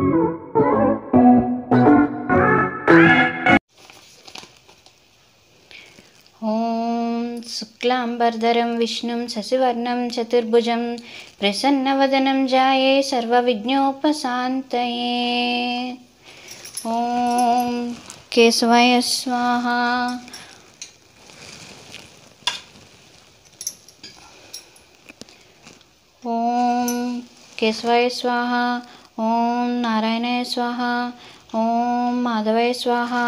ॐ शुक्लाम्बरधरं विष्णुं शशिवर्णं चतुर्भुजं प्रसन्नवदनं जाये सर्वविघ्नोपशान्तये ॐ केशवाय स्वाहा ॐ केशवाय स्वाहा ॐ नारायणाय स्वाहा ॐ माधवाय स्वाहा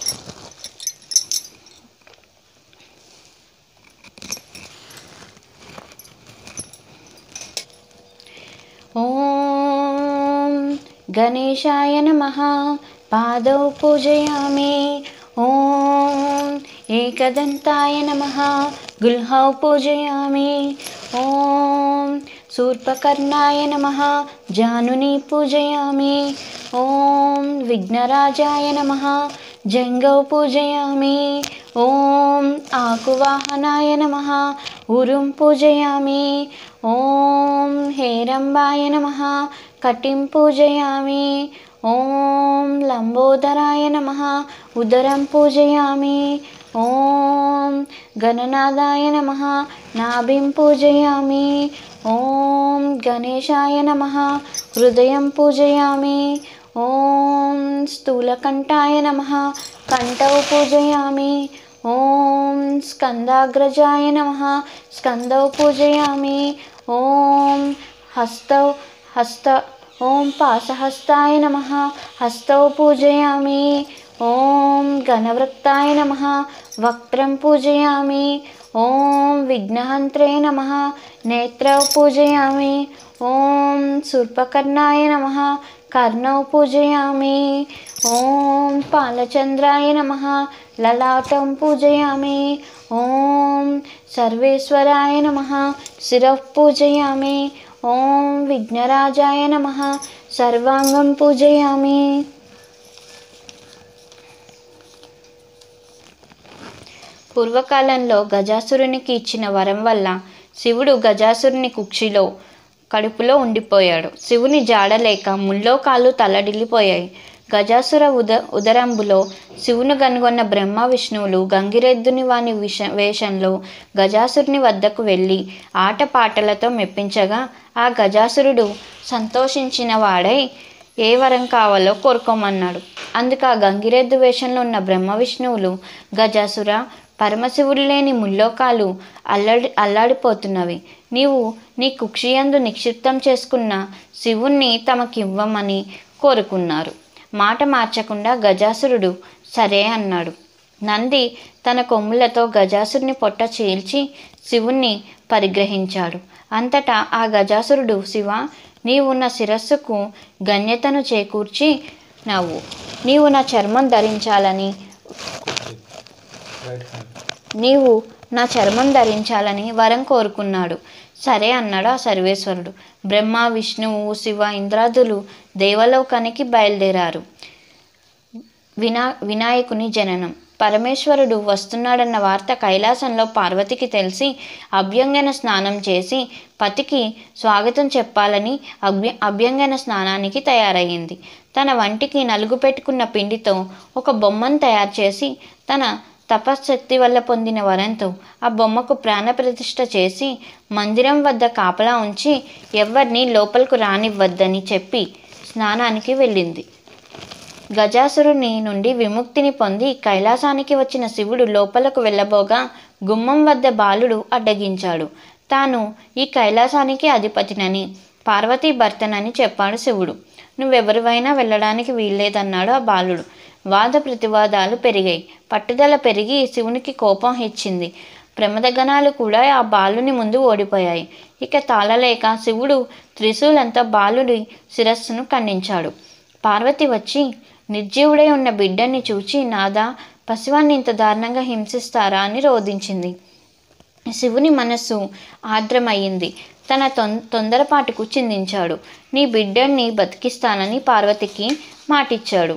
ॐ गणेशाय नमः पादौ पूजयामि ॐ एकदन्ताय नमः गुल्हौ पूजयामि ॐ शूर्पकर्णाय नमः जानुनी पूजयामि ॐ विघ्नराजाय नमः जङ्गौ पूजयामि ॐ आकुवाहनाय नमः उरुं पूजयामि ॐ हेरम्बाय नमः कटिं पूजयामि ॐ लम्बोदराय नमः उदरं पूजयामि ॐ गणनादाय नमः नाभिं पूजयामि ॐ गणेशाय नमः हृदयं पूजयामि ॐ स्थूलकण्ठाय नमः कण्ठौ पूजयामि ॐ स्कन्दाग्रजाय नमः स्कन्दौ पूजयामि ॐ हस्तौ हस्त ॐ पाशहस्ताय नमः हस्तौ पूजयामि ॐ गणवृत्ताय नमः वक्त्रं पूजयामि ॐ विघ्नहन्त्रे नमः नेत्रौ पूजयामि ॐ शूर्पकर्णाय नमः कर्णौ पूजयामि ॐ पालचन्द्राय नमः ललाटं पूजयामि ॐ सर्वेश्वराय नमः शिरः पूजयामि ॐ विघ्नराजाय नमः सर्वाङ्गं पूजयामि పూర్వకాలంలో గజాసురునికి ఇచ్చిన వరం వల్ల శివుడు గజాసురుని కుక్షిలో కడుపులో ఉండిపోయాడు శివుని జాడలేక ముల్లోకాలు తల్లడిల్లిపోయాయి గజాసుర ఉద ఉదరంబులో శివును కనుగొన్న బ్రహ్మ విష్ణువులు గంగిరెద్దుని వాని విష వేషంలో గజాసురుని వద్దకు వెళ్ళి ఆటపాటలతో మెప్పించగా ఆ గజాసురుడు సంతోషించిన వాడై ఏ వరం కావాలో కోరుకోమన్నాడు అందుకు ఆ గంగిరెద్దు వేషంలో ఉన్న బ్రహ్మ విష్ణువులు గజాసుర పరమశివుడు లేని ముల్లోకాలు అల్లడి అల్లాడిపోతున్నవి నీవు నీ కుక్షియందు నిక్షిప్తం చేసుకున్న శివుణ్ణి తమకివ్వమని కోరుకున్నారు మాట మార్చకుండా గజాసురుడు సరే అన్నాడు నంది తన కొమ్ములతో గజాసురుని పొట్ట చీల్చి శివుణ్ణి పరిగ్రహించాడు అంతటా ఆ గజాసురుడు శివ నీవు నా శిరస్సుకు గణ్యతను చేకూర్చి నవ్వు నీవు నా చర్మం ధరించాలని నీవు నా చర్మం ధరించాలని వరం కోరుకున్నాడు సరే అన్నాడు ఆ సర్వేశ్వరుడు బ్రహ్మ విష్ణువు శివ ఇంద్రాదులు దేవలోకానికి బయలుదేరారు వినా వినాయకుని జననం పరమేశ్వరుడు వస్తున్నాడన్న వార్త కైలాసంలో పార్వతికి తెలిసి అభ్యంగన స్నానం చేసి పతికి స్వాగతం చెప్పాలని అభ్య అభ్యంగన స్నానానికి తయారయ్యింది తన వంటికి నలుగు పెట్టుకున్న పిండితో ఒక బొమ్మను తయారు చేసి తన తపశ్శక్తి వల్ల పొందిన వరంతో ఆ బొమ్మకు ప్రాణప్రతిష్ఠ చేసి మందిరం వద్ద కాపలా ఉంచి ఎవరిని లోపలకు రానివ్వద్దని చెప్పి స్నానానికి వెళ్ళింది గజాసురుని నుండి విముక్తిని పొంది కైలాసానికి వచ్చిన శివుడు లోపలకు వెళ్ళబోగా గుమ్మం వద్ద బాలుడు అడ్డగించాడు తాను ఈ కైలాసానికి అధిపతినని పార్వతీ భర్తనని చెప్పాడు శివుడు నువ్వెవరివైనా వెళ్ళడానికి వీల్లేదన్నాడు ఆ బాలుడు వాద ప్రతివాదాలు పెరిగాయి పట్టుదల పెరిగి శివునికి కోపం హెచ్చింది ప్రమదగణాలు కూడా ఆ బాలుని ముందు ఓడిపోయాయి ఇక తాళలేక శివుడు త్రిశూలంతో బాలుడి శిరస్సును ఖండించాడు పార్వతి వచ్చి నిర్జీవుడై ఉన్న బిడ్డని చూచి నాదా పసివాన్ని ఇంత దారుణంగా హింసిస్తారా అని రోధించింది శివుని మనస్సు ఆర్ద్రమయ్యింది తన తొం తొందరపాటుకు చిందించాడు నీ బిడ్డని బతికిస్తానని పార్వతికి మాటిచ్చాడు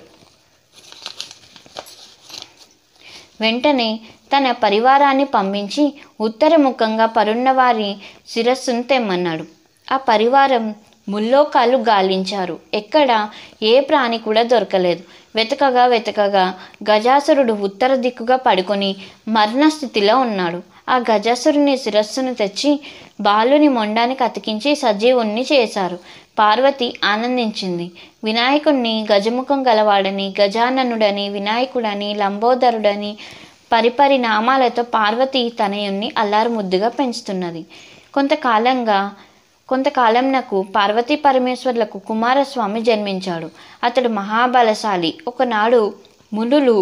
వెంటనే తన పరివారాన్ని పంపించి ఉత్తరముఖంగా పరున్న వారి శిరస్సును తెమ్మన్నాడు ఆ పరివారం ముల్లోకాలు గాలించారు ఎక్కడ ఏ ప్రాణి కూడా దొరకలేదు వెతకగా వెతకగా గజాసురుడు ఉత్తర దిక్కుగా పడుకొని మరణ స్థితిలో ఉన్నాడు ఆ గజాసురుని శిరస్సును తెచ్చి బాలుని మొండానికి అతికించి సజీవుణ్ణి చేశారు పార్వతి ఆనందించింది వినాయకుణ్ణి గజముఖం గలవాడని గజాననుడని వినాయకుడని లంబోదరుడని పరిపరి నామాలతో పార్వతి తనయుణ్ణి అల్లారు ముద్దుగా పెంచుతున్నది కొంతకాలంగా కొంతకాలంనకు పార్వతీ పరమేశ్వర్లకు కుమారస్వామి జన్మించాడు అతడు మహాబలశాలి ఒకనాడు మునులు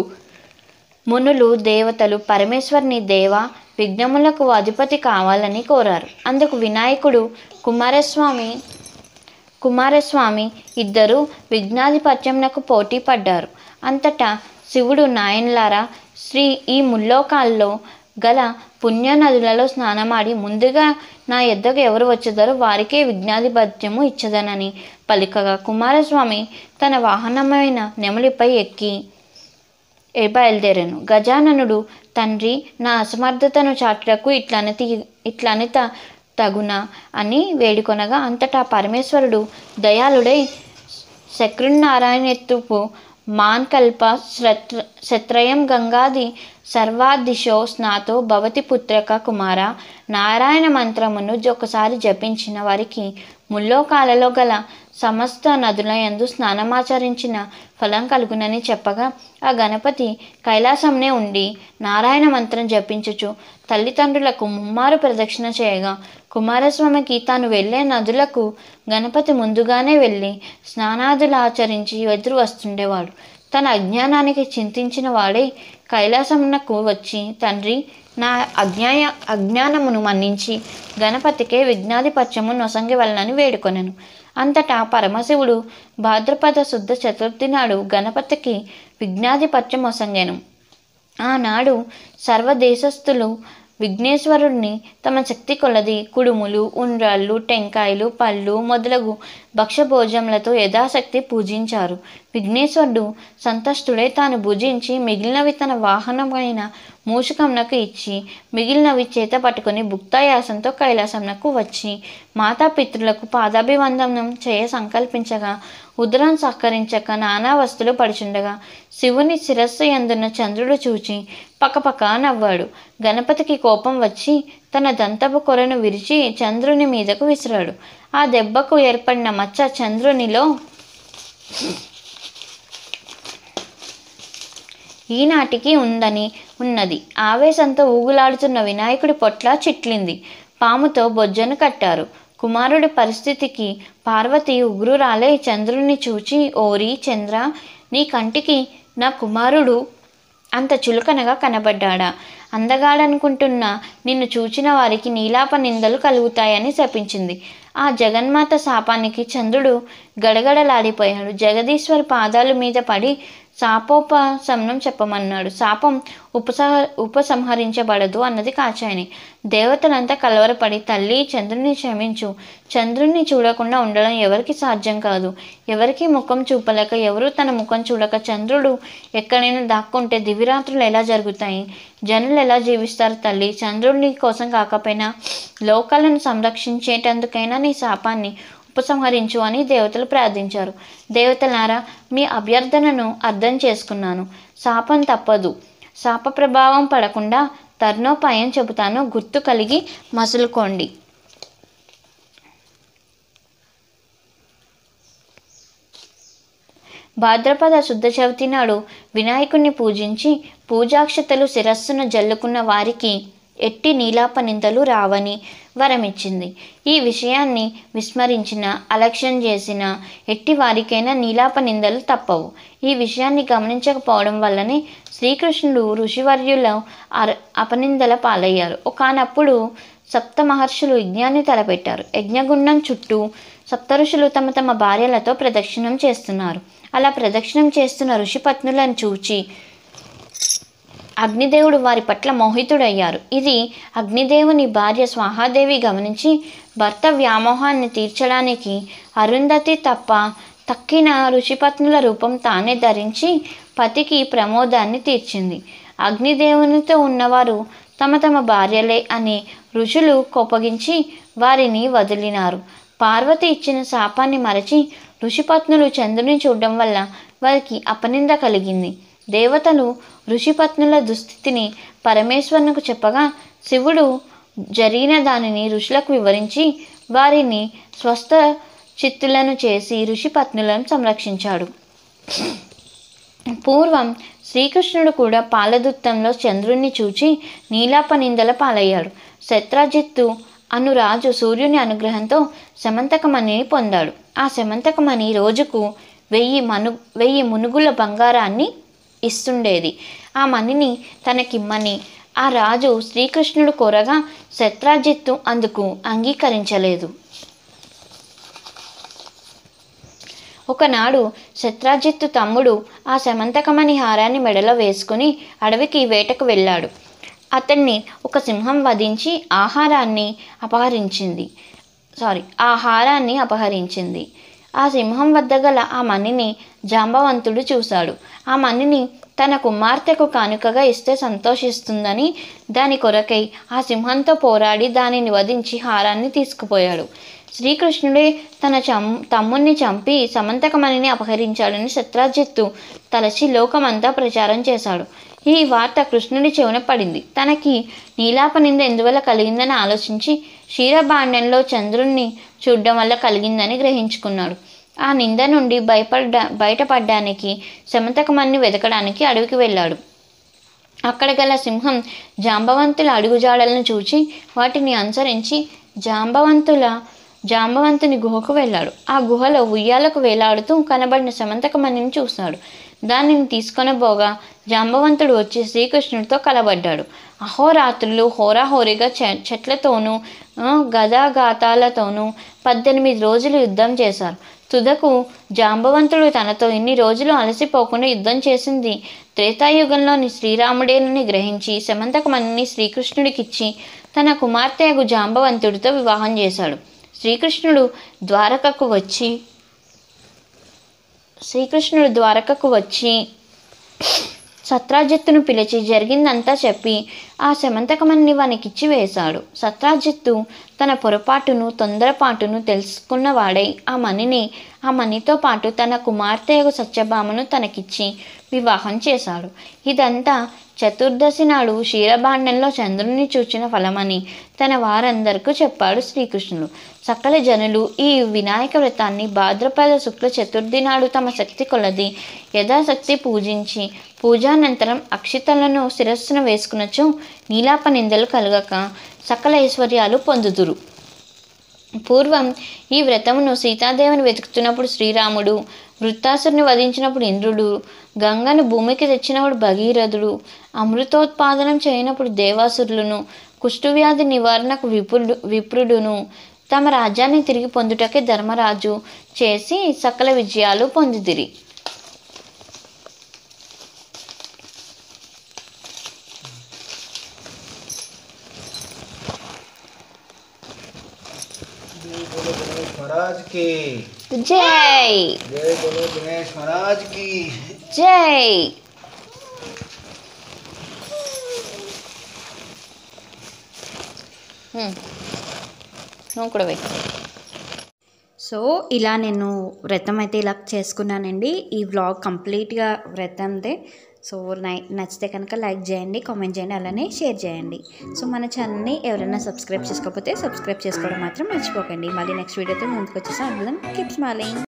మునులు దేవతలు పరమేశ్వరుని దేవ విఘ్నములకు అధిపతి కావాలని కోరారు అందుకు వినాయకుడు కుమారస్వామి కుమారస్వామి ఇద్దరు విఘ్నాధిపత్యంనకు పోటీ పడ్డారు అంతటా శివుడు నాయనలారా శ్రీ ఈ ముల్లోకాల్లో గల పుణ్య నదులలో స్నానమాడి ముందుగా నా ఎద్దకు ఎవరు వచ్చేదారో వారికే విఘ్నాధిపత్యము ఇచ్చదనని పలికగా కుమారస్వామి తన వాహనమైన నెమలిపై ఎక్కి ఏ బయలుదేరాను గజాననుడు తండ్రి నా అసమర్థతను చాటుటకు ఇట్లని ఇట్లని త తగునా అని వేడుకొనగా అంతటా పరమేశ్వరుడు దయాళుడై శక్రునారాయణెత్తుపు మాన్కల్ప శ్రత్ర శత్రయం గంగాది సర్వాదిశో స్నాతో భవతి పుత్రక కుమార నారాయణ మంత్రమును ఒకసారి జపించిన వారికి ముల్లోకాలలో గల సమస్త నదుల యందు స్నానమాచరించిన ఫలం కలుగునని చెప్పగా ఆ గణపతి కైలాసంనే ఉండి నారాయణ మంత్రం జపించుచు తల్లిదండ్రులకు ముమ్మారు ప్రదక్షిణ చేయగా కుమారస్వామికి తాను వెళ్ళే నదులకు గణపతి ముందుగానే వెళ్ళి స్నానాదులు ఆచరించి ఎదురు వస్తుండేవాడు తన అజ్ఞానానికి చింతించిన వాడే కైలాసమునకు వచ్చి తండ్రి నా అజ్ఞాయ అజ్ఞానమును మన్నించి గణపతికే విఘ్నాధిపత్యము నొసంగి వలనని వేడుకొనెను అంతటా పరమశివుడు భాద్రపద శుద్ధ చతుర్థి నాడు గణపతికి విఘ్నాధిపత్యం ఒసంగెను ఆనాడు సర్వదేశస్థులు విఘ్నేశ్వరుడిని తమ శక్తి కొలది కుడుములు ఉండ్రాళ్ళు టెంకాయలు పళ్ళు మొదలగు భక్ష్యభోజములతో యథాశక్తి పూజించారు విఘ్నేశ్వరుడు సంతష్టుడై తాను భుజించి మిగిలినవి తన వాహనమైన మూషికంనకు ఇచ్చి మిగిలినవి చేత పట్టుకుని భుక్తాయాసంతో కైలాసంనకు వచ్చి మాతాపితృలకు పాదాభివందనం చేయ సంకల్పించగా ఉదరం సహకరించక నానా వస్తువులు పడుచుండగా శివుని శిరస్సు ఎందున్న చంద్రుడు చూచి పక్కపక్క నవ్వాడు గణపతికి కోపం వచ్చి తన దంతపు కొరను విరిచి చంద్రుని మీదకు విసిరాడు ఆ దెబ్బకు ఏర్పడిన మచ్చ చంద్రునిలో ఈనాటికి ఉందని ఉన్నది ఆవేశంతో ఊగులాడుతున్న వినాయకుడి పొట్ల చిట్లింది పాముతో బొజ్జను కట్టారు కుమారుడి పరిస్థితికి పార్వతి ఉగ్రురాలే చంద్రుని చూచి ఓరి చంద్ర నీ కంటికి నా కుమారుడు అంత చులకనగా కనబడ్డాడా అందగాడనుకుంటున్న నిన్ను చూచిన వారికి నీలాప నిందలు కలుగుతాయని శపించింది ఆ జగన్మాత శాపానికి చంద్రుడు గడగడలాడిపోయాడు జగదీశ్వరి పాదాల మీద పడి శాపోపశమనం చెప్పమన్నాడు శాపం ఉపసహ ఉపసంహరించబడదు అన్నది కాచాయని దేవతలంతా కలవరపడి తల్లి చంద్రుని క్షమించు చంద్రుణ్ణి చూడకుండా ఉండడం ఎవరికి సాధ్యం కాదు ఎవరికి ముఖం చూపలేక ఎవరు తన ముఖం చూడక చంద్రుడు ఎక్కడైనా దాక్కుంటే దివిరాత్రులు ఎలా జరుగుతాయి జనులు ఎలా జీవిస్తారు తల్లి చంద్రుడి కోసం కాకపోయినా లోకాలను సంరక్షించేటందుకైనా నీ శాపాన్ని ఉపసంహరించు అని దేవతలు ప్రార్థించారు దేవతలారా మీ అభ్యర్థనను అర్థం చేసుకున్నాను శాపం తప్పదు శాప ప్రభావం పడకుండా తర్నోపాయం చెబుతాను గుర్తు కలిగి మసులుకోండి భాద్రపద శుద్ధ చవితి నాడు వినాయకుణ్ణి పూజించి పూజాక్షతలు శిరస్సును జల్లుకున్న వారికి ఎట్టి నీలాప నిందలు రావని వరమిచ్చింది ఈ విషయాన్ని విస్మరించిన అలక్ష్యం చేసిన ఎట్టి వారికైనా నీలాప నిందలు తప్పవు ఈ విషయాన్ని గమనించకపోవడం వల్లనే శ్రీకృష్ణుడు ఋషివర్యుల అర అపనిందల పాలయ్యారు ఒకనప్పుడు సప్త మహర్షులు యజ్ఞాన్ని తలపెట్టారు యజ్ఞగుండం చుట్టూ సప్త ఋషులు తమ తమ భార్యలతో ప్రదక్షిణం చేస్తున్నారు అలా ప్రదక్షిణం చేస్తున్న ఋషిపత్నులను చూచి అగ్నిదేవుడు వారి పట్ల మోహితుడయ్యారు ఇది అగ్నిదేవుని భార్య స్వాహాదేవి గమనించి భర్త వ్యామోహాన్ని తీర్చడానికి అరుంధతి తప్ప తక్కిన ఋషిపత్నుల రూపం తానే ధరించి పతికి ప్రమోదాన్ని తీర్చింది అగ్నిదేవునితో ఉన్నవారు తమ తమ భార్యలే అని ఋషులు కోపగించి వారిని వదిలినారు పార్వతి ఇచ్చిన శాపాన్ని మరచి ఋషిపత్నులు చంద్రుని చూడడం వల్ల వారికి అపనింద కలిగింది దేవతలు ఋషిపత్నుల దుస్థితిని పరమేశ్వరునికి చెప్పగా శివుడు జరిగిన దానిని ఋషులకు వివరించి వారిని స్వస్థ చిత్తులను చేసి ఋషిపత్నులను సంరక్షించాడు పూర్వం శ్రీకృష్ణుడు కూడా పాలదుత్తంలో చంద్రుణ్ణి చూచి నీలాపనిందల పాలయ్యాడు శత్రాజిత్తు అను రాజు సూర్యుని అనుగ్రహంతో శమంతకమణిని పొందాడు ఆ శమంతకమణి రోజుకు వెయ్యి మను వెయ్యి మునుగుల బంగారాన్ని ఇస్తుండేది ఆ మణిని తనకిమ్మని ఆ రాజు శ్రీకృష్ణుడు కోరగా శత్రాజిత్తు అందుకు అంగీకరించలేదు ఒకనాడు శత్రాజిత్తు తమ్ముడు ఆ శమంతకమణి హారాన్ని మెడలో వేసుకుని అడవికి వేటకు వెళ్ళాడు అతన్ని ఒక సింహం వధించి ఆహారాన్ని అపహరించింది సారీ ఆ హారాన్ని అపహరించింది ఆ సింహం వద్ద గల ఆ మణిని జాంబవంతుడు చూశాడు ఆ మణిని తన కుమార్తెకు కానుకగా ఇస్తే సంతోషిస్తుందని దాని కొరకై ఆ సింహంతో పోరాడి దానిని వధించి హారాన్ని తీసుకుపోయాడు శ్రీకృష్ణుడే తన చం తమ్ముణ్ణి చంపి సమంతకమణిని అపహరించాడని శత్రాజిత్తు తలచి లోకమంతా ప్రచారం చేశాడు ఈ వార్త కృష్ణుడి చెవున పడింది తనకి నీలాపనింద ఎందువల్ల కలిగిందని ఆలోచించి క్షీరభాండంలో చంద్రుణ్ణి చూడడం వల్ల కలిగిందని గ్రహించుకున్నాడు ఆ నింద నుండి భయపడ్డ బయటపడడానికి శమంతకమణ్ణి వెతకడానికి అడవికి వెళ్ళాడు అక్కడ గల సింహం జాంబవంతుల అడుగుజాడలను చూచి వాటిని అనుసరించి జాంబవంతుల జాంబవంతుని గుహకు వెళ్ళాడు ఆ గుహలో ఉయ్యాలకు వేలాడుతూ కనబడిన సమంతకమణిని చూశాడు దానిని తీసుకొని పోగా జాంబవంతుడు వచ్చి శ్రీకృష్ణుడితో కలబడ్డాడు అహోరాత్రులు హోరాహోరీగా చె చెట్లతోనూ ఆ, గదాఘాతాలతోనూ పద్దెనిమిది రోజులు యుద్ధం చేశారు తుదకు జాంబవంతుడు తనతో ఇన్ని రోజులు అలసిపోకుండా యుద్ధం చేసింది త్రేతాయుగంలోని శ్రీరాముడేనని గ్రహించి శమంతకమణిని శ్రీకృష్ణుడికిచ్చి తన కుమార్తెయగు జాంబవంతుడితో వివాహం చేశాడు శ్రీకృష్ణుడు ద్వారకకు వచ్చి శ్రీకృష్ణుడు ద్వారకకు వచ్చి సత్రాజిత్తును పిలిచి జరిగిందంతా చెప్పి ఆ శమంతకమణిని వానికిచ్చి వేశాడు సత్రాజిత్తు తన పొరపాటును తొందరపాటును తెలుసుకున్నవాడై ఆ మణిని ఆ మణితో పాటు తన కుమార్తెయగు సత్యభామను తనకిచ్చి వివాహం చేశాడు ఇదంతా చతుర్దశి నాడు క్షీరభాండంలో చంద్రుని చూచిన ఫలమని తన వారందరికీ చెప్పాడు శ్రీకృష్ణుడు సకల జనులు ఈ వినాయక వ్రతాన్ని భాద్రపద శుక్ల చతుర్థి నాడు తమ శక్తి కొలది యథాశక్తి పూజించి పూజానంతరం అక్షితలను శిరస్సున వేసుకునచో నీలాప నిందలు కలగక సకల ఐశ్వర్యాలు పొందుదురు పూర్వం ఈ వ్రతమును సీతాదేవిని వెతుకుతున్నప్పుడు శ్రీరాముడు వృత్తాసురుని వధించినప్పుడు ఇంద్రుడు గంగను భూమికి తెచ్చినప్పుడు భగీరథుడు అమృతోత్పాదనం చేయనప్పుడు దేవాసురులను కుష్ఠవ్యాధి నివారణకు విపుడు విప్రుడును తమ రాజ్యాన్ని తిరిగి పొందుటకే ధర్మరాజు చేసి సకల విజయాలు పొందిదిరి जय बोलो गणेश महाराज की జై जय बोलो गणेश महाराज की జై హ్మ్. నువ్వు కూడా వెయ్యి సో ఇలా నేను వ్రతం అయితే ఇలా చేసుకున్నానండి ఈ వ్లాగ్ కంప్లీట్గా వ్రతందే సో నై నచ్చితే కనుక లైక్ చేయండి కామెంట్ చేయండి అలానే షేర్ చేయండి సో మన ఛానల్ని ఎవరైనా సబ్స్క్రైబ్ చేసుకోకపోతే సబ్స్క్రైబ్ చేసుకోవడం మాత్రం మర్చిపోకండి మళ్ళీ నెక్స్ట్ వీడియోతో ముందుకు వచ్చేసాం అందులో కీప్ స్మైలింగ్